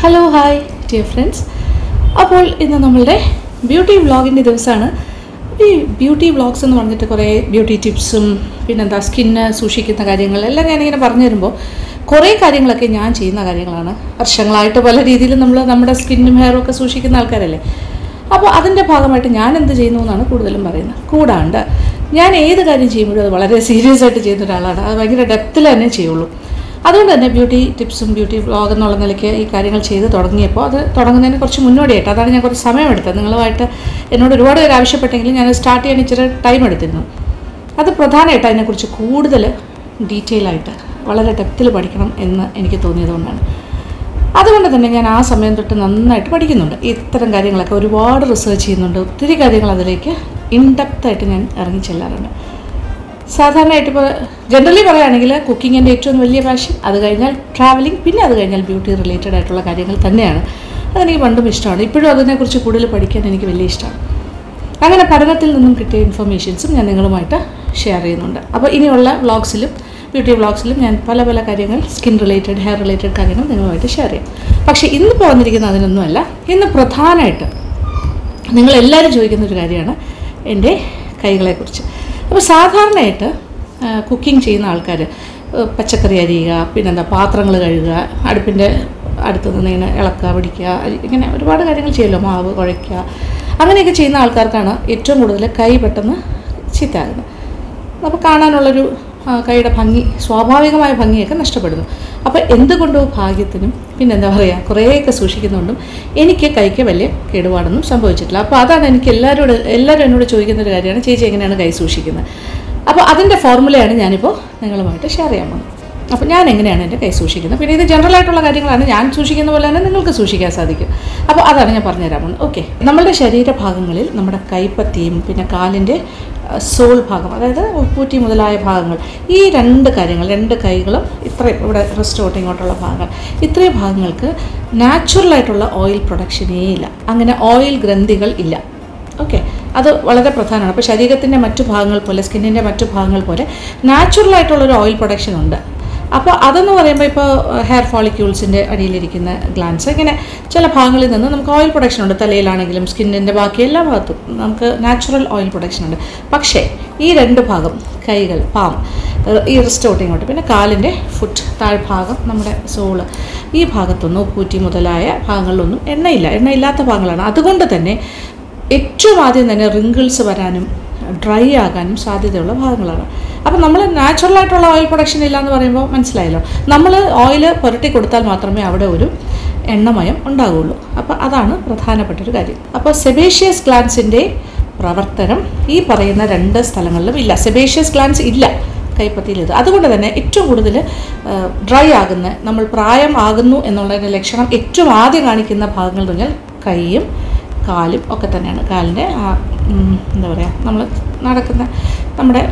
Hello hi dear friends അപ്പോൾ ഇന്ന് നമ്മളുടെ ബ്യൂട്ടി വ്ളോഗിൻ്റെ ദിവസമാണ് ഈ ബ്യൂട്ടി വ്ളോഗ്സ് എന്ന് പറഞ്ഞിട്ട് കുറേ ബ്യൂട്ടി ടിപ്സും പിന്നെന്താ സ്കിന്ന് സൂക്ഷിക്കുന്ന കാര്യങ്ങൾ എല്ലാം ഞാനിങ്ങനെ പറഞ്ഞു തരുമ്പോൾ കുറേ കാര്യങ്ങളൊക്കെ ഞാൻ ചെയ്യുന്ന കാര്യങ്ങളാണ് വർഷങ്ങളായിട്ട് പല രീതിയിൽ നമ്മൾ നമ്മുടെ സ്കിന്നും ഹെയറും ഒക്കെ സൂക്ഷിക്കുന്ന ആൾക്കാരല്ലേ അപ്പോൾ അതിൻ്റെ ഭാഗമായിട്ട് ഞാൻ എന്ത് ചെയ്യുന്നു എന്നാണ് കൂടുതലും പറയുന്നത് കൂടാണ്ട് ഞാൻ ഏത് കാര്യം ചെയ്യുമ്പോഴും അത് വളരെ സീരിയസ് ആയിട്ട് ചെയ്യുന്ന ഒരാളാണ് അത് ഭയങ്കര ഡെപ്തിൽ തന്നെ ചെയ്യുള്ളൂ അതുകൊണ്ട് തന്നെ ബ്യൂട്ടി ടിപ്സും ബ്യൂട്ടി വ്ളോഗ് എന്നുള്ള നിലയ്ക്ക് ഈ കാര്യങ്ങൾ ചെയ്ത് തുടങ്ങിയപ്പോൾ അത് തുടങ്ങുന്നതിന് കുറച്ച് മുന്നോടിയായിട്ട് അതാണ് ഞാൻ കുറച്ച് സമയമെടുത്തത് നിങ്ങളുമായിട്ട് എന്നോട് ഒരുപാട് പേര് ആവശ്യപ്പെട്ടെങ്കിലും ഞാൻ സ്റ്റാർട്ട് ചെയ്യാൻ ഇച്ചിരി ടൈം എടുത്തിരുന്നു അത് പ്രധാനമായിട്ട് അതിനെക്കുറിച്ച് കൂടുതൽ ഡീറ്റെയിൽ ആയിട്ട് വളരെ ഡെപ്തിൽ പഠിക്കണം എന്ന് എനിക്ക് തോന്നിയതുകൊണ്ടാണ് അതുകൊണ്ട് തന്നെ ഞാൻ ആ സമയം തൊട്ട് നന്നായിട്ട് പഠിക്കുന്നുണ്ട് ഇത്തരം കാര്യങ്ങളൊക്കെ ഒരുപാട് റിസർച്ച് ചെയ്യുന്നുണ്ട് ഒത്തിരി കാര്യങ്ങൾ അതിലേക്ക് ഇൻഡെപ്തായിട്ട് ഞാൻ ഇറങ്ങി ചെല്ലാറുണ്ട് സാധാരണയായിട്ട് ഇപ്പോൾ ജനറലി പറയുകയാണെങ്കിൽ കുക്കിങ്ങിൻ്റെ ഏറ്റവും വലിയ പാഷൻ അത് കഴിഞ്ഞാൽ ട്രാവലിംഗ് പിന്നെ അത് കഴിഞ്ഞാൽ ബ്യൂട്ടി റിലേറ്റഡ് ആയിട്ടുള്ള കാര്യങ്ങൾ തന്നെയാണ് അതെനിക്ക് പണ്ടും ഇഷ്ടമാണ് ഇപ്പോഴും അതിനെക്കുറിച്ച് കൂടുതൽ പഠിക്കാൻ എനിക്ക് വലിയ ഇഷ്ടമാണ് അങ്ങനെ പഠനത്തിൽ നിന്നും കിട്ടിയ ഇൻഫർമേഷൻസും ഞാൻ നിങ്ങളുമായിട്ട് ഷെയർ ചെയ്യുന്നുണ്ട് അപ്പോൾ ഇനിയുള്ള വ്ളോഗ്സിലും ബ്യൂട്ടി വ്ളോഗ്സിലും ഞാൻ പല പല കാര്യങ്ങൾ സ്കിൻ റിലേറ്റഡ് ഹെയർ റിലേറ്റഡ് കാര്യങ്ങൾ നിങ്ങളുമായിട്ട് ഷെയർ ചെയ്യും പക്ഷേ ഇന്നിപ്പോൾ വന്നിരിക്കുന്ന അതിനൊന്നുമല്ല ഇന്ന് പ്രധാനമായിട്ട് നിങ്ങളെല്ലാവരും ചോദിക്കുന്ന ഒരു കാര്യമാണ് എൻ്റെ കൈകളെക്കുറിച്ച് അപ്പോൾ സാധാരണയായിട്ട് കുക്കിംഗ് ചെയ്യുന്ന ആൾക്കാർ പച്ചക്കറി അരിയുക പിന്നെന്താ പാത്രങ്ങൾ കഴുകുക അടുപ്പിൻ്റെ അടുത്ത് നിന്ന് ഇങ്ങനെ ഇളക്കുക പിടിക്കുക ഇങ്ങനെ ഒരുപാട് കാര്യങ്ങൾ ചെയ്യുമല്ലോ മാവ് കുഴയ്ക്കുക അങ്ങനെയൊക്കെ ചെയ്യുന്ന ആൾക്കാർക്കാണ് ഏറ്റവും കൂടുതൽ കൈ പെട്ടെന്ന് ചീത്തയാകുന്നത് അപ്പോൾ കാണാനുള്ളൊരു ആ, കൈയുടെ ഭംഗി സ്വാഭാവികമായ ഭംഗിയൊക്കെ നഷ്ടപ്പെടുന്നു അപ്പോൾ എന്തുകൊണ്ടോ ഭാഗ്യത്തിനും പിന്നെ എന്താ പറയുക കുറേയൊക്കെ സൂക്ഷിക്കുന്നുണ്ടും എനിക്ക് കൈക്ക് വലിയ കേടുപാടൊന്നും സംഭവിച്ചിട്ടില്ല അപ്പോൾ അതാണ് എനിക്ക് എല്ലാവരോട് എല്ലാവരും എന്നോട് ചോദിക്കുന്ന ഒരു കാര്യമാണ് ചേച്ചി എങ്ങനെയാണ് കൈ സൂക്ഷിക്കുന്നത് അപ്പോൾ അതിൻ്റെ ഫോർമുലയാണ് ഞാനിപ്പോൾ നിങ്ങളുമായിട്ട് ഷെയർ ചെയ്യാൻ പോകുന്നത് അപ്പോൾ ഞാൻ എങ്ങനെയാണ് എൻ്റെ കൈ സൂക്ഷിക്കുന്നത് പിന്നെ ഇത് ജനറൽ ആയിട്ടുള്ള കാര്യങ്ങളാണ് ഞാൻ സൂക്ഷിക്കുന്ന പോലെ തന്നെ നിങ്ങൾക്ക് സൂക്ഷിക്കാൻ സാധിക്കും അപ്പോൾ അതാണ് ഞാൻ പറഞ്ഞുതരാൻ പോകുന്നത് ഓക്കെ നമ്മളുടെ ശരീരഭാഗങ്ങളിൽ നമ്മുടെ കൈപ്പത്തിയും പിന്നെ കാലിൻ്റെ സോൾ ഭാഗം അതായത് ഉപ്പൂറ്റി മുതലായ ഭാഗങ്ങൾ ഈ രണ്ട് കാര്യങ്ങൾ രണ്ട് കൈകളും ഇത്രയും ഇവിടെ റിസ്റ്റ് തൊട്ട് ഇങ്ങോട്ടുള്ള ഭാഗങ്ങൾ ഇത്രയും ഭാഗങ്ങൾക്ക് നാച്ചുറലായിട്ടുള്ള ഓയിൽ പ്രൊഡക്ഷനേ ഇല്ല അങ്ങനെ ഓയിൽ ഗ്രന്ഥികൾ ഇല്ല ഓക്കെ അത് വളരെ പ്രധാനമാണ് അപ്പോൾ ശരീരത്തിൻ്റെ മറ്റു ഭാഗങ്ങൾ പോലെ സ്കിന്നിൻ്റെ മറ്റു ഭാഗങ്ങൾ പോലെ നാച്ചുറലായിട്ടുള്ളൊരു ഓയിൽ പ്രൊഡക്ഷൻ ഉണ്ട് അപ്പോൾ അതെന്ന് പറയുമ്പോൾ ഇപ്പോൾ ഹെയർ ഫോളിക്യൂൾസിൻ്റെ അടിയിലിരിക്കുന്ന ഗ്ലാൻസ് ഇങ്ങനെ ചില ഭാഗങ്ങളിൽ നിന്ന് നമുക്ക് ഓയിൽ പ്രൊഡക്ഷൻ ഉണ്ട് തലയിലാണെങ്കിലും സ്കിന്നിൻ്റെ ബാക്കി എല്ലാ ഭാഗത്തും നമുക്ക് നാച്ചുറൽ ഓയിൽ പ്രൊഡക്ഷൻ ഉണ്ട് പക്ഷേ ഈ രണ്ട് ഭാഗം കൈകൾ പാം ഈ റിസ്റ്റോട്ട് ഇങ്ങോട്ട് പിന്നെ കാലിൻ്റെ ഫുറ്റ് താഴ്ഭാഗം നമ്മുടെ സോള് ഈ ഭാഗത്തൊന്നും ഉപ്പൂറ്റി മുതലായ ഭാഗങ്ങളിലൊന്നും എണ്ണയില്ല എണ്ണയില്ലാത്ത ഭാഗങ്ങളാണ് അതുകൊണ്ട് തന്നെ ഏറ്റവും ആദ്യം തന്നെ റിങ്കിൾസ് വരാനും ഡ്രൈ ആകാനും സാധ്യതയുള്ള ഭാഗങ്ങളാണ് അപ്പോൾ നമ്മൾ നാച്ചുറലായിട്ടുള്ള ഓയിൽ പ്രൊഡക്ഷൻ ഇല്ല എന്ന് പറയുമ്പോൾ മനസ്സിലായല്ലോ നമ്മൾ ഓയിൽ പുരട്ടി കൊടുത്താൽ മാത്രമേ അവിടെ ഒരു എണ്ണമയം ഉണ്ടാവുകയുള്ളൂ അപ്പോൾ അതാണ് പ്രധാനപ്പെട്ട ഒരു കാര്യം അപ്പോൾ സെബേഷ്യസ് ഗ്ലാൻസിൻ്റെ പ്രവർത്തനം ഈ പറയുന്ന രണ്ട് സ്ഥലങ്ങളിലും ഇല്ല സെബേഷ്യസ് ഗ്ലാൻസ് ഇല്ല കൈപ്പത്തിയിൽ ഇത് അതുകൊണ്ട് തന്നെ ഏറ്റവും കൂടുതൽ ഡ്രൈ ആകുന്ന നമ്മൾ പ്രായം ആകുന്നു എന്നുള്ളതിൻ്റെ ലക്ഷണം ഏറ്റവും ആദ്യം കാണിക്കുന്ന ഭാഗങ്ങൾ എന്ന് പറഞ്ഞാൽ കൈയും കാലും ഒക്കെ തന്നെയാണ് കാലിൻ്റെ ആ ഉം, എന്താ പറയുക നമ്മൾ നടക്കുന്ന നമ്മുടെ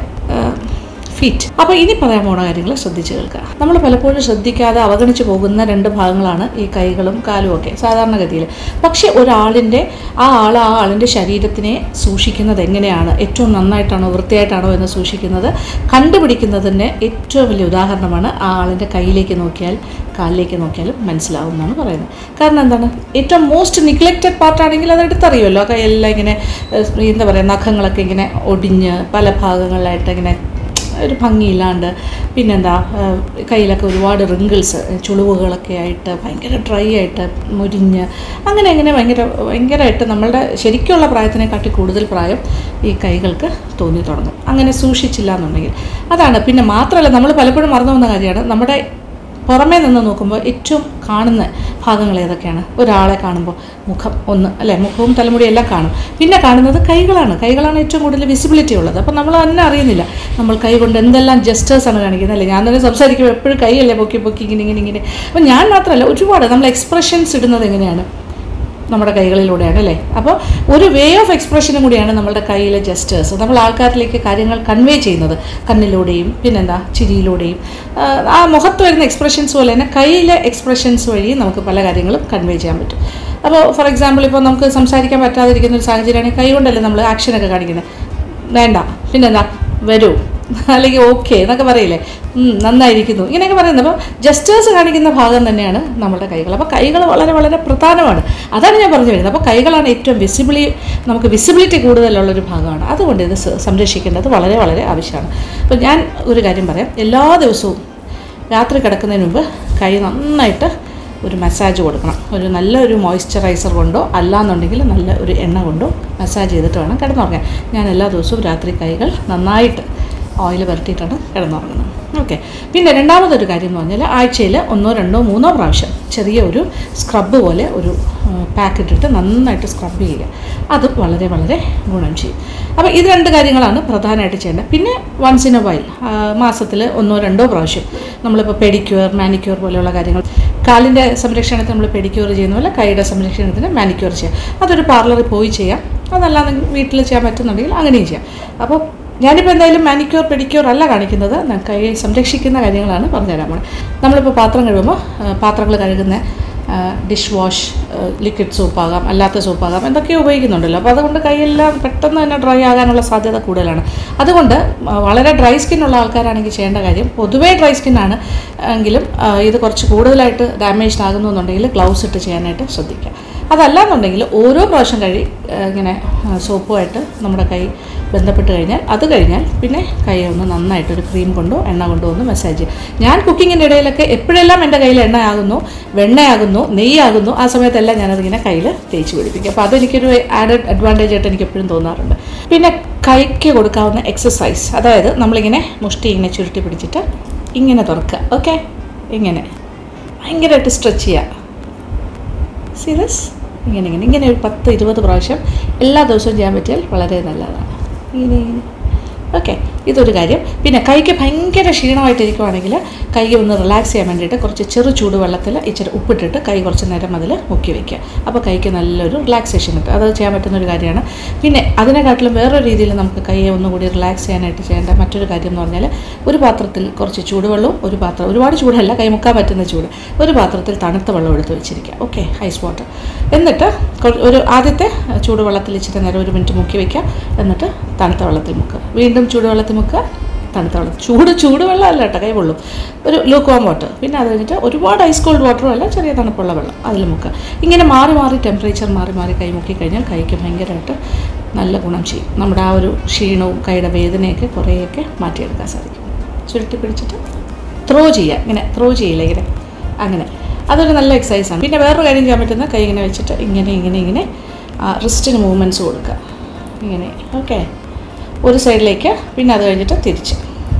ഫീറ്റ് അപ്പോൾ ഇനി പറയാൻ പോണ കാര്യങ്ങൾ ശ്രദ്ധിച്ച് കേൾക്കുക നമ്മൾ പലപ്പോഴും ശ്രദ്ധിക്കാതെ അവഗണിച്ച് പോകുന്ന രണ്ട് ഭാഗങ്ങളാണ് ഈ കൈകളും കാലും ഒക്കെ സാധാരണഗതിയിൽ പക്ഷേ ഒരാളിൻ്റെ ആ ആൾ ആ ആളിൻ്റെ ശരീരത്തിനെ സൂക്ഷിക്കുന്നത് എങ്ങനെയാണ് ഏറ്റവും നന്നായിട്ടാണോ വൃത്തിയായിട്ടാണോ എന്ന് സൂക്ഷിക്കുന്നത് കണ്ടുപിടിക്കുന്നതിൻ്റെ ഏറ്റവും വലിയ ഉദാഹരണമാണ് ആ ആളിൻ്റെ കയ്യിലേക്ക് നോക്കിയാൽ കാലിലേക്ക് നോക്കിയാലും മനസ്സിലാവും എന്നാണ് പറയുന്നത് കാരണം എന്താണ് ഏറ്റവും മോസ്റ്റ് നിഗ്ലക്റ്റഡ് പാർട്ടാണെങ്കിൽ അത് എടുത്തറിയുമല്ലോ കൈയെല്ലാം ഇങ്ങനെ ഏഹ്, എന്താ പറയുക നഖങ്ങളൊക്കെ ഇങ്ങനെ ഒടിഞ്ഞ് പല ഭാഗങ്ങളിലായിട്ട് ഇങ്ങനെ ഒരു ഭംഗിയില്ലാണ്ട് പിന്നെന്താ ഏഹ്, കയ്യിലൊക്കെ ഒരുപാട് റിങ്കിൾസ് ചുളിവുകളൊക്കെ ആയിട്ട് ഭയങ്കര ഡ്രൈ ആയിട്ട് മുരിഞ്ഞ് അങ്ങനെ അങ്ങനെ ഭയങ്കര ഭയങ്കരമായിട്ട് നമ്മളുടെ ശരിക്കുള്ള പ്രായത്തിനെക്കാട്ടി കൂടുതൽ പ്രായം ഈ കൈകൾക്ക് തോന്നി തുടങ്ങും അങ്ങനെ സൂക്ഷിച്ചില്ല എന്നുണ്ടെങ്കിൽ അതാണ് പിന്നെ മാത്രമല്ല നമ്മൾ പലപ്പോഴും മറന്നു പോകുന്ന കാര്യമാണ് നമ്മുടെ പുറമേ നിന്ന് നോക്കുമ്പോൾ ഏറ്റവും കാണുന്ന ഭാഗങ്ങൾ ഏതൊക്കെയാണ് ഒരാളെ കാണുമ്പോൾ മുഖം ഒന്ന് അല്ലേ മുഖവും തലമുടിയും എല്ലാം കാണും പിന്നെ കാണുന്നത് കൈകളാണ് കൈകളാണ് ഏറ്റവും കൂടുതൽ വിസിബിലിറ്റി ഉള്ളത് അപ്പോൾ നമ്മൾ തന്നെ അറിയുന്നില്ല നമ്മൾ കൈ കൊണ്ട് എന്തെല്ലാം ജസ്റ്റേഴ്സാണ് കാണിക്കുന്നത് അല്ലേ ഞാൻ തന്നെ സംസാരിക്കുമ്പോൾ എപ്പോഴും കൈയല്ലേ പൊക്കി പൊക്കി ഇങ്ങനെ ഇങ്ങനെ ഇങ്ങനെ അപ്പോൾ ഞാൻ മാത്രമല്ല ഒരുപാട് നമ്മൾ എക്സ്പ്രഷൻസ് ഇടുന്നത് എങ്ങനെയാണ് നമ്മുടെ കൈകളിലൂടെയാണ് അല്ലേ അപ്പോൾ ഒരു വേ ഓഫ് എക്സ്പ്രഷനും കൂടിയാണ് നമ്മുടെ കയ്യിലെ ജസ്റ്റേഴ്സ് നമ്മൾ ആൾക്കാരിലേക്ക് കാര്യങ്ങൾ കൺവേ ചെയ്യുന്നത് കണ്ണിലൂടെയും പിന്നെന്താ ചിരിയിലൂടെയും ആ, ആ മുഖത്ത് വരുന്ന എക്സ്പ്രഷൻസ് പോലെ തന്നെ കയ്യിലെ എക്സ്പ്രഷൻസ് വഴി നമുക്ക് പല കാര്യങ്ങളും കൺവേ ചെയ്യാൻ പറ്റും അപ്പോൾ ഫോർ എക്സാമ്പിൾ ഇപ്പോൾ നമുക്ക് സംസാരിക്കാൻ പറ്റാതിരിക്കുന്ന ഒരു സാഹചര്യമാണെങ്കിൽ കൈ കൊണ്ടല്ലേ നമ്മൾ ആക്ഷനൊക്കെ കാണിക്കുന്നത് വേണ്ട പിന്നെന്താ വരൂ അല്ലെങ്കിൽ ഓക്കെ എന്നൊക്കെ പറയില്ലേ ഉം, നന്നായിരിക്കുന്നു ഇങ്ങനെയൊക്കെ പറയുന്നത് അപ്പോൾ ജസ്റ്റേഴ്സ് കാണിക്കുന്ന ഭാഗം തന്നെയാണ് നമ്മുടെ കൈകൾ അപ്പോൾ കൈകൾ വളരെ വളരെ പ്രധാനമാണ് അതാണ് ഞാൻ പറഞ്ഞു വരുന്നത് അപ്പോൾ കൈകളാണ് ഏറ്റവും വിസിബിളി നമുക്ക് വിസിബിലിറ്റി കൂടുതലുള്ളൊരു ഭാഗമാണ് അതുകൊണ്ട് ഇത് സ- സംരക്ഷിക്കേണ്ടത് വളരെ വളരെ ആവശ്യമാണ് അപ്പോൾ ഞാൻ ഒരു കാര്യം പറയാം എല്ലാ ദിവസവും രാത്രി കിടക്കുന്നതിന് മുമ്പ് കൈ നന്നായിട്ട് ഒരു മസാജ് കൊടുക്കണം ഒരു നല്ല ഒരു മോയ്സ്ചറൈസർ കൊണ്ടോ അല്ലാന്നുണ്ടെങ്കിൽ നല്ല ഒരു എണ്ണ കൊണ്ടോ മസാജ് ചെയ്തിട്ട് വേണം കിടന്നുറങ്ങാൻ ഞാൻ എല്ലാ ദിവസവും രാത്രി കൈകൾ നന്നായിട്ട് ഓയിൽ പുരട്ടിയിട്ടാണ് കിടന്നുറങ്ങുന്നത് ഓക്കെ പിന്നെ രണ്ടാമതൊരു കാര്യം എന്ന് പറഞ്ഞാൽ ആഴ്ചയിൽ ഒന്നോ രണ്ടോ മൂന്നോ പ്രാവശ്യം ചെറിയ ഒരു സ്ക്രബ് പോലെ ഒരു പാക്ക് ഇട്ടിട്ട് നന്നായിട്ട് സ്ക്രബ് ചെയ്യുക അതും വളരെ വളരെ ഗുണം ചെയ്യും അപ്പോൾ ഇത് രണ്ട് കാര്യങ്ങളാണ് പ്രധാനമായിട്ട് ചെയ്യേണ്ടത് പിന്നെ വൺസ് ഇൻ എ വൈൽ മാസത്തിൽ ഒന്നോ രണ്ടോ പ്രാവശ്യം നമ്മളിപ്പോൾ പെഡിക്യൂർ മാനിക്യൂർ പോലെയുള്ള കാര്യങ്ങൾ കാലിൻ്റെ സംരക്ഷണത്തിന് നമ്മൾ പെഡിക്യൂർ ചെയ്യുന്ന പോലെ കൈയുടെ സംരക്ഷണത്തിന് മാനിക്യൂർ ചെയ്യാം അതൊരു പാർലറിൽ പോയി ചെയ്യാം അതല്ലാതെ വീട്ടിൽ ചെയ്യാൻ പറ്റുന്നുണ്ടെങ്കിൽ അങ്ങനെയും ചെയ്യാം അപ്പോൾ ഞാനിപ്പോൾ എന്തായാലും മാനിക്യൂർ പെഡിക്യൂർ അല്ല കാണിക്കുന്നത് ഞാൻ കൈ സംരക്ഷിക്കുന്ന കാര്യങ്ങളാണ് പറഞ്ഞുതരാൻ പോണത് നമ്മളിപ്പോൾ പാത്രം കഴുകുമ്പോൾ പാത്രങ്ങൾ കഴുകുന്ന ഡിഷ് വാഷ് ലിക്വിഡ് സോപ്പാകാം അല്ലാത്ത സോപ്പാകാം എന്തൊക്കെയോ ഉപയോഗിക്കുന്നുണ്ടല്ലോ അപ്പോൾ അതുകൊണ്ട് കൈയെല്ലാം പെട്ടെന്ന് തന്നെ ഡ്രൈ ആകാനുള്ള സാധ്യത കൂടുതലാണ് അതുകൊണ്ട് ആ, വളരെ ഡ്രൈ സ്കിന്നുള്ള ആൾക്കാരാണെങ്കിൽ ചെയ്യേണ്ട കാര്യം പൊതുവേ ഡ്രൈ സ്കിന്നാണ് എങ്കിലും ആ, ഇത് കുറച്ച് കൂടുതലായിട്ട് ഡാമേജ് ആകുന്നു എന്നുണ്ടെങ്കിൽ ഗ്ലൗസ് ഇട്ട് ചെയ്യാനായിട്ട് ശ്രദ്ധിക്കുക അതല്ലാന്നുണ്ടെങ്കിൽ ഓരോ പ്രാവശ്യം കഴി ആ, ഇങ്ങനെ ആ, സോപ്പുമായിട്ട് നമ്മുടെ കൈ ബന്ധപ്പെട്ട് കഴിഞ്ഞാൽ അത് കഴിഞ്ഞാൽ പിന്നെ കൈ ഒന്ന് നന്നായിട്ട് ഒരു ക്രീം കൊണ്ടോ എണ്ണ കൊണ്ടോ ഒന്ന് മസാജ് ചെയ്യും ഞാൻ കുക്കിങ്ങിൻ്റെ ഇടയിലൊക്കെ എപ്പോഴെല്ലാം എൻ്റെ കയ്യിൽ എണ്ണയാകുന്നു വെണ്ണയാകുന്നു നെയ്യാകുന്നു ആ സമയത്തെല്ലാം ഞാനതിങ്ങനെ കയ്യിൽ തേച്ച് പിടിപ്പിക്കും അപ്പോൾ അതെനിക്കൊരു ആഡഡ് അഡ്വാൻറ്റേജ് ആയിട്ട് എനിക്ക് എപ്പോഴും തോന്നാറുണ്ട് പിന്നെ കൈക്ക് കൊടുക്കാവുന്ന എക്സസൈസ് അതായത് നമ്മളിങ്ങനെ മുഷ്ടി ഇങ്ങനെ ചുരുട്ടി പിടിച്ചിട്ട് ഇങ്ങനെ തുറക്കുക ഓക്കെ ഇങ്ങനെ ഭയങ്കരമായിട്ട് സ്ട്രെച്ച് ചെയ്യുക സീരിയസ് ഇങ്ങനെ ഇങ്ങനെ ഇങ്ങനെ ഒരു പത്ത് ഇരുപത് പ്രാവശ്യം എല്ലാ ദിവസവും ചെയ്യാൻ പറ്റിയാൽ വളരെ നല്ലതാണ് ഇങ്ങനെ ഇങ്ങനെ ഓക്കെ ഇതൊരു കാര്യം പിന്നെ കൈക്ക് ഭയങ്കര ക്ഷീണമായിട്ടിരിക്കുവാണെങ്കിൽ കൈ ഒന്ന് റിലാക്സ് ചെയ്യാൻ വേണ്ടിയിട്ട് കുറച്ച് ചെറു ചൂടുവെള്ളത്തിൽ ഇച്ചിരി ഉപ്പിട്ടിട്ട് കൈ കുറച്ച് നേരം അതിൽ മുക്കി വയ്ക്കുക അപ്പോൾ കൈക്ക് നല്ലൊരു റിലാക്സേഷൻ കിട്ടും അത് ചെയ്യാൻ പറ്റുന്ന ഒരു കാര്യമാണ് പിന്നെ അതിനെക്കാട്ടിലും വേറൊരു രീതിയിൽ നമുക്ക് കൈയെ ഒന്നുകൂടി റിലാക്സ് ചെയ്യാനായിട്ട് ചെയ്യേണ്ട മറ്റൊരു കാര്യം എന്ന് പറഞ്ഞാൽ ഒരു പാത്രത്തിൽ കുറച്ച് ചൂടുവെള്ളവും ഒരു പാത്രം ഒരുപാട് ചൂടല്ല കൈ മുക്കാൻ പറ്റുന്ന ചൂട് ഒരു പാത്രത്തിൽ തണുത്ത വെള്ളം എടുത്ത് വെച്ചിരിക്കുക ഓക്കെ ഐസ് വാട്ടർ എന്നിട്ട് കൊ- ഒരു ആദ്യത്തെ ചൂടുവെള്ളത്തിൽ ഇച്ചിരി നേരം ഒരു മിനിറ്റ് മുക്കി വയ്ക്കുക എന്നിട്ട് തണുത്ത വെള്ളത്തിൽ മുക്കുക വീണ്ടും ചൂടുവെള്ളത്തിൽ മുക്കുക തണുത്ത വെള്ളം ചൂട് ചൂടുവെള്ളം അല്ല കേട്ടോ കൈ പൊള്ളും ഒരു ലൂക്കോം വാട്ടർ പിന്നെ അത് കഴിഞ്ഞിട്ട് ഒരുപാട് ഐസ് കോൾഡ് വാട്ടറും അല്ല ചെറിയ തണുപ്പുള്ള വെള്ളം അതിൽ മുക്കുക ഇങ്ങനെ മാറി മാറി ടെമ്പറേച്ചർ മാറി മാറി കൈ മുക്കി കഴിഞ്ഞാൽ കൈക്ക് ഭയങ്കരമായിട്ട് നല്ല ഗുണം ചെയ്യും നമ്മുടെ ആ ഒരു ക്ഷീണവും കൈയുടെ വേദനയൊക്കെ കുറേയൊക്കെ മാറ്റിയെടുക്കാൻ സാധിക്കും ചുരുട്ടി പിടിച്ചിട്ട് ത്രോ ചെയ്യുക ഇങ്ങനെ ത്രോ ചെയ്യില്ല ഇങ്ങനെ അങ്ങനെ അതൊരു നല്ല എക്സസൈസാണ് പിന്നെ വേറൊരു കാര്യം ചെയ്യാൻ പറ്റുന്ന കൈ ഇങ്ങനെ വെച്ചിട്ട് ഇങ്ങനെ ഇങ്ങനെ ഇങ്ങനെ റിസ്റ്റിന് മൂവ്മെൻറ്റ്സ് കൊടുക്കുക ഇങ്ങനെ ഓക്കെ ഒരു സൈഡിലേക്ക് പിന്നെ അത് കഴിഞ്ഞിട്ട് തിരിച്ച്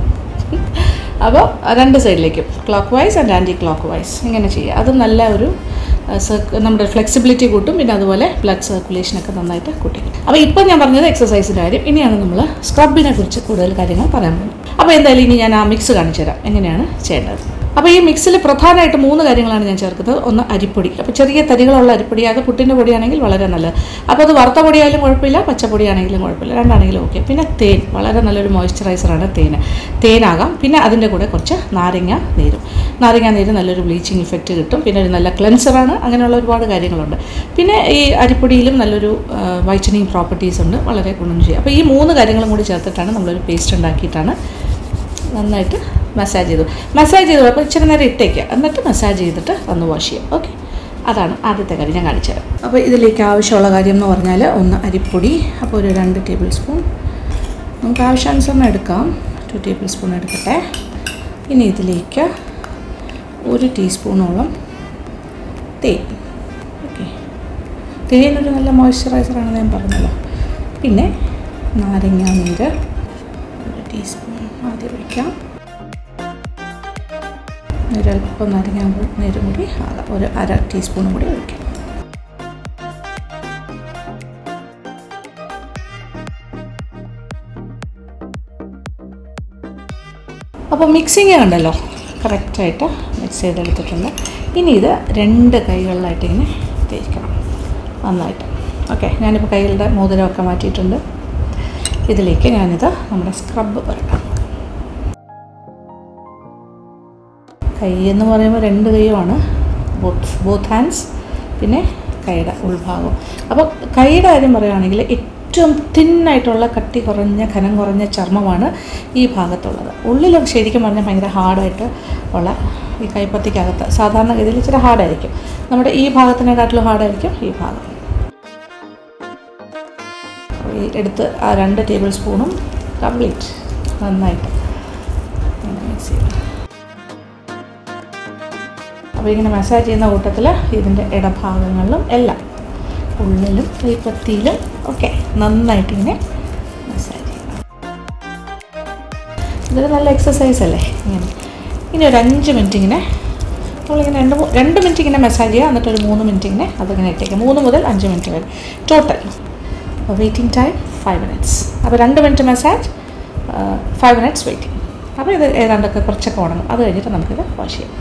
അപ്പോൾ രണ്ട് സൈഡിലേക്കും clockwise and anticlockwise ഇങ്ങനെ ചെയ്യുക അത് നല്ല ഒരു ആ, സർക്ക- നമ്മുടെ ഫ്ലെക്സിബിലിറ്റി കൂട്ടും പിന്നെ അതുപോലെ ബ്ലഡ് സർക്കുലേഷനൊക്കെ നന്നായിട്ട് കൂട്ടി അപ്പോൾ ഇപ്പോൾ ഞാൻ പറഞ്ഞത് എക്സസൈസിൻ്റെ കാര്യം ഇനിയാണ് നമ്മൾ സ്ക്രബിനെ കുറിച്ച് കൂടുതൽ കാര്യങ്ങൾ പറയാൻ പോകുന്നത് അപ്പോൾ എന്തായാലും ഇനി ഞാൻ ആ മിക്സ് കാണിച്ചു തരാം എങ്ങനെയാണ് ചെയ്യേണ്ടത് അപ്പോൾ ഈ മിക്സിൽ പ്രധാനമായിട്ട് മൂന്ന് കാര്യങ്ങളാണ് ഞാൻ ചേർക്കുന്നത് ഒന്ന് അരിപ്പൊടി അപ്പോൾ ചെറിയ തരികളുള്ള അരിപ്പൊടി അത് പുട്ടിൻ്റെ പൊടിയാണെങ്കിൽ വളരെ നല്ലത് അപ്പോൾ അത് വറുത്ത പൊടിയായാലും കുഴപ്പമില്ല പച്ചപ്പൊടിയാണെങ്കിലും കുഴപ്പമില്ല രണ്ടാണെങ്കിലും ഓക്കെ പിന്നെ തേൻ വളരെ നല്ലൊരു മോയ്സ്ചറൈസറാണ് തേൻ തേനാകാം പിന്നെ അതിൻ്റെ കൂടെ കുറച്ച് നാരങ്ങ നീരും നാരങ്ങ നീര് നല്ലൊരു ബ്ലീച്ചിങ് ഇഫക്റ്റ് കിട്ടും പിന്നെ ഒരു നല്ല ക്ലെൻസറാണ് അങ്ങനെയുള്ള ഒരുപാട് കാര്യങ്ങളുണ്ട് പിന്നെ ഈ അരിപ്പൊടിയിലും നല്ലൊരു വൈറ്റനിങ് പ്രോപ്പർട്ടീസ് ഉണ്ട് വളരെ ഗുണം ചെയ്യും അപ്പോൾ ഈ മൂന്ന് കാര്യങ്ങളും കൂടി ചേർത്തിട്ടാണ് നമ്മളൊരു പേസ്റ്റ് ഉണ്ടാക്കിയിട്ടാണ് നന്നായിട്ട് മസാജ് ചെയ്തു മസാജ് ചെയ്തു അപ്പോൾ ഇച്ചിരി നേരം ഇട്ടേക്കുക എന്നിട്ട് മസാജ് ചെയ്തിട്ട് ഒന്ന് വാഷ് ചെയ്യാം ഓക്കെ അതാണ് ആദ്യത്തെ കാര്യം ഞാൻ കാണിച്ചു തരാം അപ്പോൾ ഇതിലേക്ക് ആവശ്യമുള്ള കാര്യം എന്ന് പറഞ്ഞാൽ ഒന്ന് അരിപ്പൊടി അപ്പോൾ ഒരു രണ്ട് ടേബിൾ സ്പൂൺ നമുക്ക് ആവശ്യാനുസരണം എടുക്കാം ടു ടേബിൾ സ്പൂൺ എടുക്കട്ടെ ഇനി ഇതിലേക്ക് ഒരു ടീസ്പൂണോളം തേൻ ഓക്കെ തേൻ ഒരു നല്ല മോയ്സ്ചറൈസറാണെന്ന് ഞാൻ പറഞ്ഞല്ലോ പിന്നെ നാരങ്ങ നീര് ഒരു ടീസ്പൂൺ ആദ്യം ഒഴിക്കാം ഒരല്പം നാരങ്ങ നീരും കൂടി ആകാം ഒരു അര ടീസ്പൂണും കൂടി ഒഴിക്കാം അപ്പോൾ മിക്സിങ് കണ്ടല്ലോ കറക്റ്റായിട്ട് മിക്സ് ചെയ്തെടുത്തിട്ടുണ്ട് ഇനി ഇത് രണ്ട് കൈകളിലായിട്ട് ഇങ്ങനെ തേക്കണം നന്നായിട്ട് ഓക്കെ ഞാനിപ്പോൾ കൈകളുടെ മോതിരമൊക്കെ മാറ്റിയിട്ടുണ്ട് ഇതിലേക്ക് ഞാനിത് നമ്മുടെ സ്ക്രബ് പുരട്ടാം കൈ എന്ന് പറയുമ്പോൾ രണ്ട് കൈയുമാണ് ബോത്ത് ബോത്ത് ഹാൻഡ്സ് പിന്നെ കൈയുടെ ഉൾഭാഗം അപ്പോൾ കൈയുടെ കാര്യം പറയുകയാണെങ്കിൽ ഏറ്റവും തിന്നായിട്ടുള്ള കട്ടി കുറഞ്ഞ ഖനം കുറഞ്ഞ ചർമ്മമാണ് ഈ ഭാഗത്തുള്ളത് ഉള്ളിലും ശരിക്കും പറഞ്ഞാൽ ഭയങ്കര ഹാർഡായിട്ട് ഉള്ള ഈ കൈപ്പത്തിക്കകത്ത് സാധാരണഗതിയിൽ ഇച്ചിരി ഹാർഡായിരിക്കും നമ്മുടെ ഈ ഭാഗത്തിനെക്കാട്ടിലും ഹാർഡായിരിക്കും ഈ ഭാഗം ഈ എടുത്ത് ആ രണ്ട് ടേബിൾ സ്പൂണും കംപ്ലീറ്റ് നന്നായിട്ട് ഇങ്ങനെ മിക്സ് ചെയ്യും അപ്പോൾ ഇങ്ങനെ മസാജ് ചെയ്യുന്ന കൂട്ടത്തിൽ ഇതിൻ്റെ ഇടഭാഗങ്ങളിലും എല്ലാം ഉള്ളിലും കൈപ്പത്തിയിലും ഒക്കെ നന്നായിട്ട് ഇങ്ങനെ മസാജ് ചെയ്യണം ഇതൊരു നല്ല എക്സസൈസ് അല്ലേ ഇങ്ങനെ ഇനി ഒരു അഞ്ച് മിനിറ്റ് ഇങ്ങനെ നമ്മളിങ്ങനെ രണ്ട് മൂ- രണ്ട് മിനിറ്റ് ഇങ്ങനെ മസാജ് ചെയ്യുക എന്നിട്ട് ഒരു മൂന്ന് മിനിറ്റ് ഇങ്ങനെ അതിങ്ങനെ ഇട്ടേക്കുക മൂന്ന് മുതൽ അഞ്ച് മിനിറ്റ് വരെ total waiting time five minutes അപ്പോൾ രണ്ട് minute massage five minutes waiting അപ്പോൾ ഇത് ഏതാണ്ടൊക്കെ കുറച്ചൊക്കെ ഉണങ്ങും അത് കഴിഞ്ഞിട്ട് നമുക്കിത് വാഷ് ചെയ്യാം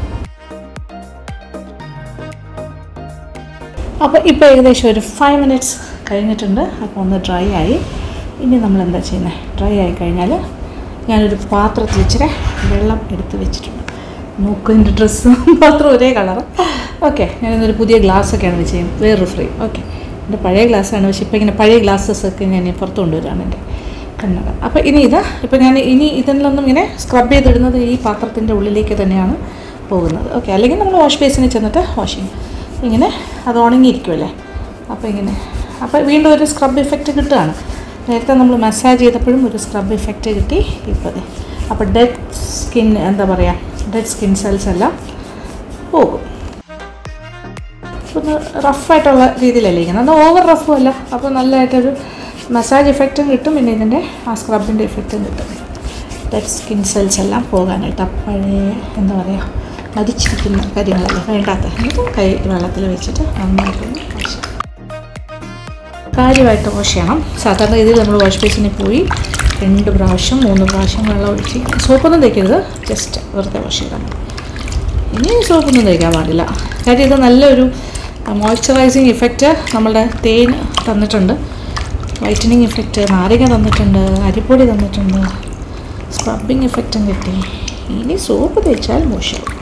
അപ്പോൾ ഇപ്പോൾ ഏകദേശം ഒരു ഫൈവ് മിനിറ്റ്സ് കഴിഞ്ഞിട്ടുണ്ട് അപ്പോൾ ഒന്ന് ഡ്രൈ ആയി ഇനി നമ്മൾ എന്താ ചെയ്യുന്നത് ഡ്രൈ ആയി കഴിഞ്ഞാൽ ഞാനൊരു പാത്രത്തിൽ ഇച്ചിരി വെള്ളം എടുത്ത് വെച്ചിട്ടുണ്ട് നോക്കും എൻ്റെ ഡ്രസ്സും പാത്രം ഒരേ കളറ് ഓക്കെ ഞാനിന്നൊരു പുതിയ ഗ്ലാസ്സൊക്കെയാണ് വെച്ച് ചെയ്യുന്നത് വേറൊരു ഫ്രെയിം ഓക്കെ എൻ്റെ പഴയ ഗ്ലാസ്സാണ് പക്ഷേ ഇപ്പോൾ ഇങ്ങനെ പഴയ ഗ്ലാസ്സസ് ഒക്കെ ഞാൻ പുറത്ത് കൊണ്ടുവരാണ് എൻ്റെ കണ്ണട അപ്പോൾ ഇനി ഇത് ഇപ്പോൾ ഞാൻ ഇനി ഇതിലൊന്നും ഇങ്ങനെ സ്ക്രബ് ചെയ്തിടുന്നത് ഈ പാത്രത്തിൻ്റെ ഉള്ളിലേക്ക് തന്നെയാണ് പോകുന്നത് ഓക്കെ അല്ലെങ്കിൽ നമ്മൾ വാഷ് ബേസിനിൽ ചെന്നിട്ട് വാഷ് ചെയ്യും ഇങ്ങനെ അത് ഉണങ്ങിയിരിക്കുമല്ലേ അപ്പോൾ ഇങ്ങനെ അപ്പോൾ വീണ്ടും ഒരു സ്ക്രബ് ഇഫക്റ്റ് കിട്ടുകയാണ് നേരത്തെ നമ്മൾ മസാജ് ചെയ്തപ്പോഴും ഒരു സ്ക്രബ് ഇഫക്റ്റ് കിട്ടി ഇപ്പോൾ ദേ. അപ്പോൾ ഡെഡ് സ്കിൻ എന്താ പറയുക ഡെഡ് സ്കിൻ സെൽസ് എല്ലാം പോകും ഒന്ന് റഫായിട്ടുള്ള രീതിയിലല്ലേ ഇങ്ങനെ എന്നാൽ ഓവർ റഫും അല്ല അപ്പോൾ നല്ലതായിട്ടൊരു മസാജ് ഇഫക്റ്റും കിട്ടും പിന്നെ ഇതിൻ്റെ ആ സ്ക്രബിൻ്റെ ഇഫക്റ്റും കിട്ടും ഡെഡ് സ്കിൻ സെൽസ് എല്ലാം പോകാനായിട്ട് ആ പഴയ എന്താ പറയുക മരിച്ചിരിക്കുന്ന കാര്യങ്ങളല്ല വേണ്ടാത്ത എന്നിട്ട് കൈ വെള്ളത്തിൽ വെച്ചിട്ട് നന്നായിട്ടൊന്ന് വാഷ് ചെയ്യണം കാര്യമായിട്ട് വാഷ് ചെയ്യണം സാധാരണ രീതിയിൽ നമ്മൾ വാഷ് ബേസിന് പോയി രണ്ട് പ്രാവശ്യം മൂന്ന് പ്രാവശ്യം വെള്ളം ഒഴിച്ച് സോപ്പൊന്നും തേക്കരുത് ജസ്റ്റ് വെറുതെ വാഷ് ചെയ്താൽ മതി ഇനി സോപ്പൊന്നും തേക്കാൻ പാടില്ല കാര്യം ഇത് നല്ലൊരു മോയ്സ്ചറൈസിങ് ഇഫക്റ്റ് നമ്മളുടെ തേൻ തന്നിട്ടുണ്ട് വൈറ്റനിങ് ഇഫക്റ്റ് നാരങ്ങ തന്നിട്ടുണ്ട് അരിപ്പൊടി തന്നിട്ടുണ്ട് സ്ക്രബിങ് ഇഫക്റ്റും കിട്ടി ഇനി സോപ്പ് തേച്ചാൽ മോശമാവും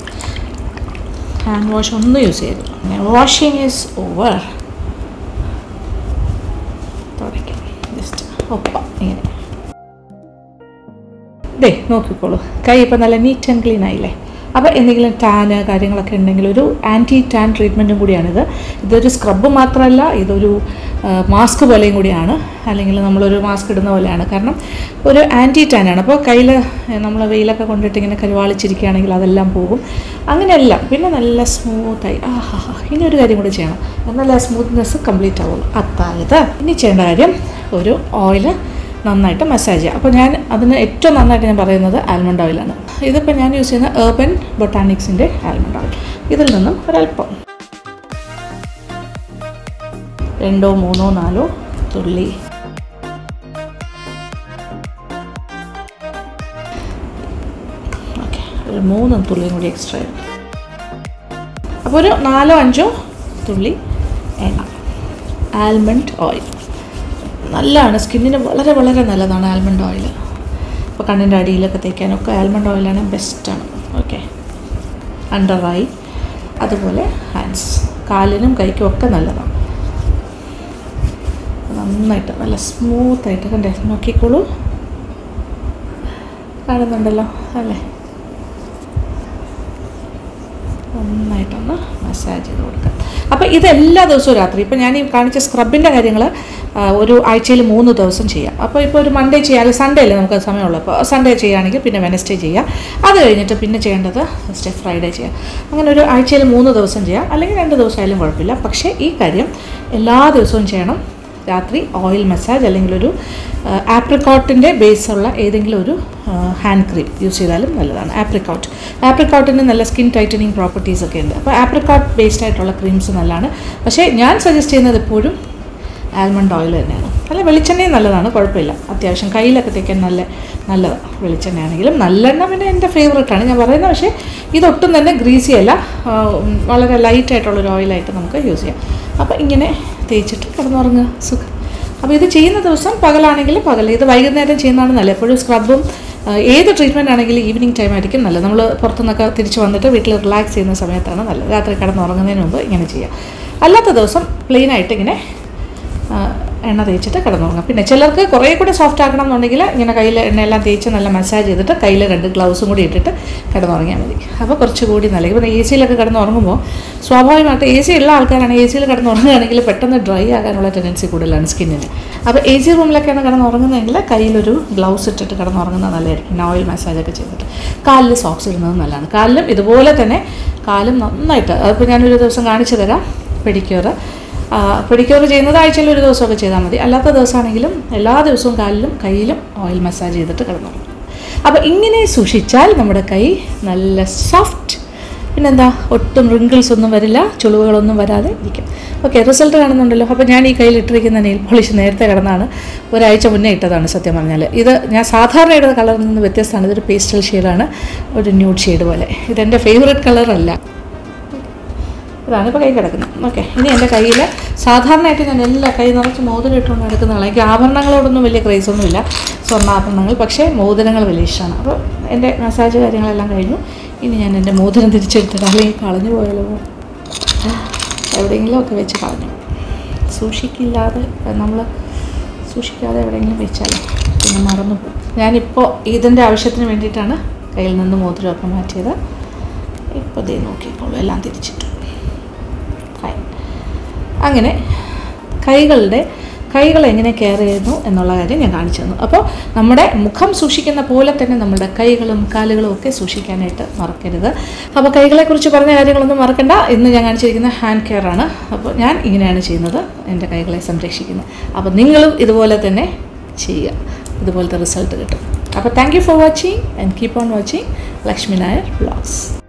ഹാൻഡ് വാഷ് ഒന്നും യൂസ് ചെയ്തു വാഷിങ് ഈസ് ഓവർ തുടയ്ക്കാം ജസ്റ്റ് ഒപ്പ ഇങ്ങനെ ദേ നോക്കിക്കോളൂ കൈ ഇപ്പം നല്ല നീറ്റ് ആൻഡ് ക്ലീൻ ആയില്ലേ അപ്പോൾ എന്തെങ്കിലും ടാന് കാര്യങ്ങളൊക്കെ ഉണ്ടെങ്കിൽ ഒരു ആൻറ്റി ടാൻ ട്രീറ്റ്മെൻറ്റും കൂടിയാണിത് ഇതൊരു സ്ക്രബ് മാത്രമല്ല ഇതൊരു മാസ്ക് പോലെയും കൂടിയാണ് അല്ലെങ്കിൽ നമ്മളൊരു മാസ്ക് ഇടുന്ന പോലെയാണ് കാരണം ഒരു ആൻറ്റി ടാനാണ് അപ്പോൾ കയ്യിൽ നമ്മൾ വെയിലൊക്കെ കൊണ്ടിട്ട് ഇങ്ങനെ കരുവാളിച്ചിരിക്കുകയാണെങ്കിൽ അതെല്ലാം പോകും അങ്ങനെയല്ല പിന്നെ നല്ല സ്മൂത്തായി ആ ഹാ ഹാ ഇനി ഒരു കാര്യം കൂടി ചെയ്യണം എന്നാലേ ആ സ്മൂത്ത്നെസ് കംപ്ലീറ്റ് ആവുള്ളൂ അതായത് ഇനി ചെയ്യേണ്ട കാര്യം ഒരു ഓയിൽ നന്നായിട്ട് മസാജ് ചെയ്യുക അപ്പോൾ ഞാൻ അതിന് ഏറ്റവും നന്നായിട്ട് ഞാൻ പറയുന്നത് ആൽമണ്ട് ഓയിലാണ് ഇതിപ്പോൾ ഞാൻ യൂസ് ചെയ്യുന്ന ഏർബൻ ബൊട്ടാനിക്സിൻ്റെ ആൽമണ്ട് ഓയിൽ ഇതിൽ നിന്നും ഒരല്പം രണ്ടോ മൂന്നോ നാലോ തുള്ളി ഓക്കെ ഒരു മൂന്ന് തുള്ളിയും കൂടി എക്സ്ട്രാ ഇടും അപ്പോൾ ഒരു നാലോ അഞ്ചോ തുള്ളി എണ്ണ ആൽമണ്ട് ഓയിൽ നല്ലതാണ് സ്കിന്നിന് വളരെ വളരെ നല്ലതാണ് ആൽമണ്ട് ഓയിൽ ഇപ്പോൾ കണ്ണിൻ്റെ അടിയിലൊക്കെ തേക്കാനൊക്കെ ആൽമണ്ട് ഓയിലാണ് ബെസ്റ്റാണ് ഓക്കെ അണ്ടർ ഐ അതുപോലെ ഹാൻഡ്സ് കാലിനും കൈക്കും ഒക്കെ നല്ലതാണ് നന്നായിട്ട് നല്ല സ്മൂത്തായിട്ട് കണ്ടേ നോക്കിക്കോളൂ കാണുന്നുണ്ടല്ലോ അല്ലേ നന്നായിട്ടൊന്ന് മസാജ് ചെയ്ത് കൊടുക്കുക അപ്പോൾ ഇത് എല്ലാ ദിവസവും രാത്രി ഇപ്പോൾ ഞാൻ ഈ കാണിച്ച സ്ക്രബിൻ്റെ കാര്യങ്ങൾ ഒരു ആഴ്ചയിൽ മൂന്ന് ദിവസം ചെയ്യാം അപ്പോൾ ഇപ്പോൾ ഒരു മൺഡേ ചെയ്യാം അല്ലെങ്കിൽ സൺഡേ അല്ലേ നമുക്ക് സമയമുള്ളൂ അപ്പോൾ സൺഡേ ചെയ്യുകയാണെങ്കിൽ പിന്നെ വെനസ്ഡേ ചെയ്യാം അത് കഴിഞ്ഞിട്ട് പിന്നെ ചെയ്യേണ്ടത് ഫസ്റ്റ് ഫ്രൈഡേ ചെയ്യാം അങ്ങനെ ഒരു ആഴ്ചയിൽ മൂന്ന് ദിവസം ചെയ്യാം അല്ലെങ്കിൽ രണ്ട് ദിവസം ആയാലും കുഴപ്പമില്ല പക്ഷേ ഈ കാര്യം എല്ലാ ദിവസവും ചെയ്യണം രാത്രി ഓയിൽ മസാജ് അല്ലെങ്കിൽ ഒരു ആപ്രിക്കോട്ടിൻ്റെ ബേസുള്ള ഏതെങ്കിലും ഒരു ഹാൻഡ് ക്രീം യൂസ് ചെയ്താലും നല്ലതാണ് ആപ്രിക്കോട്ട് ആപ്രിക്കോട്ടിന് നല്ല സ്കിൻ ടൈറ്റനിങ് പ്രോപ്പർട്ടീസ് ഒക്കെ ഉണ്ട് അപ്പോൾ ആപ്രിക്കോട്ട് ബേസ്ഡ് ആയിട്ടുള്ള ക്രീംസ് നല്ലതാണ് പക്ഷേ ഞാൻ സജസ്റ്റ് ചെയ്യുന്നത് എപ്പോഴും ആൽമണ്ട് ഓയിൽ തന്നെയാണ് അല്ല വെളിച്ചെണ്ണയും നല്ലതാണ് കുഴപ്പമില്ല അത്യാവശ്യം കയ്യിലൊക്കെ തേക്കാൻ നല്ല നല്ലതാണ് വെളിച്ചെണ്ണയാണെങ്കിലും നല്ലെണ്ണ പിന്നെ എൻ്റെ ഫേവറേറ്റാണ് ഞാൻ പറയുന്നത് പക്ഷേ ഇതൊട്ടും തന്നെ ഗ്രീസി അല്ല ആ, ഉം, വളരെ ലൈറ്റായിട്ടുള്ളൊരു ഓയിലായിട്ട് നമുക്ക് യൂസ് ചെയ്യാം അപ്പോൾ ഇങ്ങനെ തേച്ചിട്ട് കിടന്നുറങ്ങുക സുഖം അപ്പോൾ ഇത് ചെയ്യുന്ന ദിവസം പകലാണെങ്കിൽ പകൽ ഇത് വൈകുന്നേരം ചെയ്യുന്നതാണ് നല്ലത് എപ്പോഴും സ്ക്രബും ഏത് ട്രീറ്റ്മെൻറ്റ് ആണെങ്കിലും ഈവനിങ് ടൈം ആയിരിക്കും നല്ലത് നമ്മൾ പുറത്തുനിന്നൊക്കെ തിരിച്ച് വന്നിട്ട് വീട്ടിൽ റിലാക്സ് ചെയ്യുന്ന സമയത്താണ് നല്ലത് രാത്രി കിടന്നുറങ്ങുന്നതിന് മുമ്പ് ഇങ്ങനെ ചെയ്യാം അല്ലാത്ത ദിവസം പ്ലെയിനായിട്ട് ഇങ്ങനെ എണ്ണ തേച്ചിട്ട് കിടന്നുറങ്ങാം പിന്നെ ചിലർക്ക് കുറേ കൂടി സോഫ്റ്റ് ആക്കണം എന്നുണ്ടെങ്കിൽ ഇങ്ങനെ കയ്യിൽ എണ്ണയെല്ലാം തേച്ച് നല്ല മസാജ് ചെയ്തിട്ട് കയ്യിൽ രണ്ട് ഗ്ലൗസും കൂടി ഇട്ടിട്ട് കിടന്നുറങ്ങിയാൽ മതി അപ്പോൾ കുറച്ചുകൂടി നല്ല ഇപ്പോൾ എ സിയിലൊക്കെ കിടന്നുറങ്ങുമ്പോൾ സ്വാഭാവികമായിട്ട് എ സി ഉള്ള ആൾക്കാരാണ് എ സിയിൽ കിടന്നുറങ്ങുകയാണെങ്കിൽ പെട്ടെന്ന് ഡ്രൈ ആകാനുള്ള ടെൻഡൻസി കൂടുതലാണ് സ്കിന്നിന് അപ്പോൾ എ സി റൂമിലൊക്കെയാണ് കിടന്നുറങ്ങുന്നതെങ്കിൽ കയ്യിലൊരു ഗ്ലൗസ് ഇട്ടിട്ട് കിടന്നുറങ്ങുന്നത് നല്ലതായിരിക്കും പിന്നെ ഓയിൽ മസാജൊക്കെ ചെയ്തിട്ട് കാലിൽ സോക്സ് ഇടുന്നത് നല്ലതാണ് കാലിലും ഇതുപോലെ തന്നെ കാലും നന്നായിട്ട് അതിപ്പോൾ ഞാനൊരു ദിവസം കാണിച്ചു തരാം പെഡിക്യൂർ പെഡിക്യൂർ ചെയ്യുന്നത് ആഴ്ചയിൽ ഒരു ദിവസമൊക്കെ ചെയ്താൽ മതി അല്ലാത്ത ദിവസമാണെങ്കിലും എല്ലാ ദിവസവും കാലിലും കയ്യിലും ഓയിൽ മസാജ് ചെയ്തിട്ട് കിടന്നുറങ്ങും അപ്പോൾ ഇങ്ങനെ സൂക്ഷിച്ചാൽ നമ്മുടെ കൈ നല്ല സോഫ്റ്റ് പിന്നെന്താ ഒട്ടും റിങ്കിൾസ് ഒന്നും വരില്ല ചുളിവുകളൊന്നും വരാതെ ഇരിക്കും ഓക്കെ റിസൾട്ട് കാണുന്നുണ്ടല്ലോ അപ്പോൾ ഞാൻ ഈ കയ്യിൽ ഇട്ടിരിക്കുന്ന നെയിൽ പോളിഷ് നേരത്തെ കിടന്നാണ് ഒരാഴ്ച മുന്നേ ഇട്ടതാണ് സത്യം പറഞ്ഞാൽ ഇത് ഞാൻ സാധാരണ ഇടുന്ന കളറിൽ നിന്ന് വ്യത്യസ്തമാണ് ഇതൊരു പേസ്റ്റൽ ഷെയ്ഡാണ് ഒരു ന്യൂഡ് ഷെയ്ഡ് പോലെ ഇതെൻ്റെ ഫേവറേറ്റ് കളറല്ല ഇതാണ് ഇപ്പോൾ കൈ കിടക്കുന്നത് ഓക്കെ ഇനി എൻ്റെ കയ്യിൽ സാധാരണയായിട്ട് ഞാൻ എല്ലാ കൈ നിറച്ച് മോതിരം ഇട്ടുകൊണ്ട് നടക്കുന്നതാണ് എനിക്ക് ആഭരണങ്ങളോടൊന്നും വലിയ ക്രേസ് ഒന്നുമില്ല സ്വർണ്ണാഭരണങ്ങൾ പക്ഷേ മോതിരങ്ങൾ വലിയ ഇഷ്ടമാണ് അപ്പോൾ എൻ്റെ മസാജ് കാര്യങ്ങളെല്ലാം കഴിഞ്ഞു ഇനി ഞാൻ എൻ്റെ മോതിരം തിരിച്ചെടുത്തിട്ട് അല്ലെങ്കിൽ കളഞ്ഞു പോയാലോ എവിടെയെങ്കിലും ഒക്കെ വെച്ച് കളഞ്ഞു സൂക്ഷിക്കില്ലാതെ നമ്മൾ സൂക്ഷിക്കാതെ എവിടെയെങ്കിലും വെച്ചാലേ പിന്നെ മറന്നു പോകും ഞാനിപ്പോൾ ഇതിൻ്റെ ആവശ്യത്തിന് വേണ്ടിയിട്ടാണ് കയ്യിൽ നിന്ന് മോതിരമൊക്കെ മാറ്റിയത് ഇപ്പോൾ ദേ നോക്കിക്കോളൂ എല്ലാം തിരിച്ചിട്ടു ഫൈൻ അങ്ങനെ കൈകളുടെ കൈകൾ എങ്ങനെ കെയർ ചെയ്യുന്നു എന്നുള്ള കാര്യം ഞാൻ കാണിച്ചു തന്നു അപ്പോൾ നമ്മുടെ മുഖം സൂക്ഷിക്കുന്ന പോലെ തന്നെ നമ്മുടെ കൈകളും കാലുകളും ഒക്കെ സൂക്ഷിക്കാനായിട്ട് മറക്കരുത് അപ്പോൾ കൈകളെക്കുറിച്ച് പറഞ്ഞ കാര്യങ്ങളൊന്നും മറക്കണ്ട ഇന്ന് ഞാൻ കാണിച്ചിരിക്കുന്ന ഹാൻഡ് കെയർ ആണ് അപ്പോൾ ഞാൻ ഇങ്ങനെയാണ് ചെയ്യുന്നത് എൻ്റെ കൈകളെ സംരക്ഷിക്കുന്നത് അപ്പോൾ നിങ്ങളും ഇതുപോലെ തന്നെ ചെയ്യുക ഇതുപോലത്തെ റിസൾട്ട് കിട്ടും അപ്പോൾ thank you for watching and keep on watching Lakshmi Nair vlogs